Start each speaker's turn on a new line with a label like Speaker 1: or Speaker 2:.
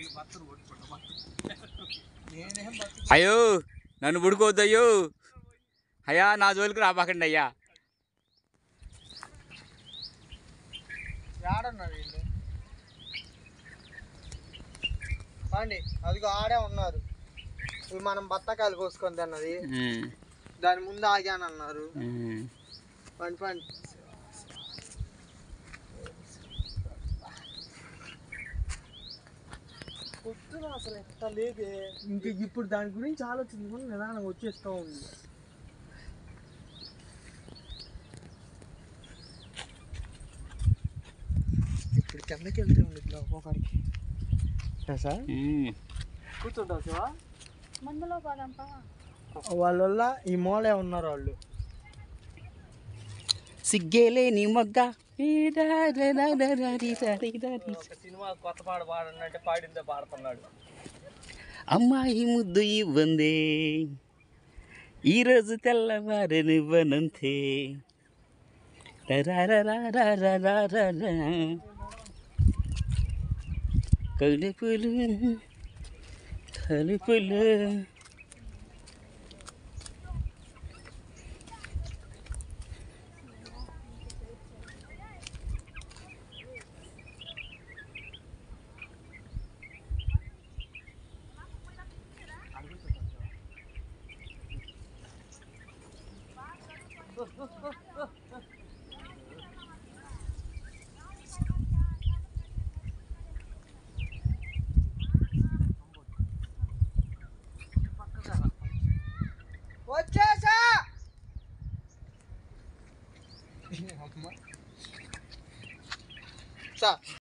Speaker 1: నేనేం బతుకు
Speaker 2: అయ్యో నన్ను పుడుకోవద్దు అయ్యో అయ్యా నా జోలికి రాబాకండి అయ్యా
Speaker 1: ఆడున్నారు వీళ్ళు అండి అదిగో ఆడే ఉన్నారు ఇవి మనం బత్తకాయలు కోసుకొని తిన్నది
Speaker 2: ఉమ్,
Speaker 1: దాని ముందు ఆగానన్నారు
Speaker 2: ఉమ్.
Speaker 1: పండి పండి పొద్దున అసలు ఎట్లా లేదే ఇంక ఇప్పుడు దాని గురించి ఆలోచించుకుని నిదానం వచ్చేస్తూ ఉంది ఇప్పుడు కిందకి వెళ్తే ఉండిద్ది ఒక్కొక్కడికి సార్
Speaker 2: ఉమ్.
Speaker 1: కూర్చుంటావు శివా
Speaker 3: మందులో పోదాంపా
Speaker 1: వాళ్ళ ఈ మూలే ఉన్నారు వాళ్ళు
Speaker 2: సిగ్గేలేని మొగ్గ
Speaker 1: సినిమా కొత్త పాట పాడంటే పాడిందే పాడుతున్నాడు
Speaker 2: అమ్మాయి ముద్దు ఇవ్వందే ఈరోజు తెల్లవారనివ్వనంతే రరరరరరరరర. కలుపులు కలుపులు
Speaker 1: వచ్చేసా సార్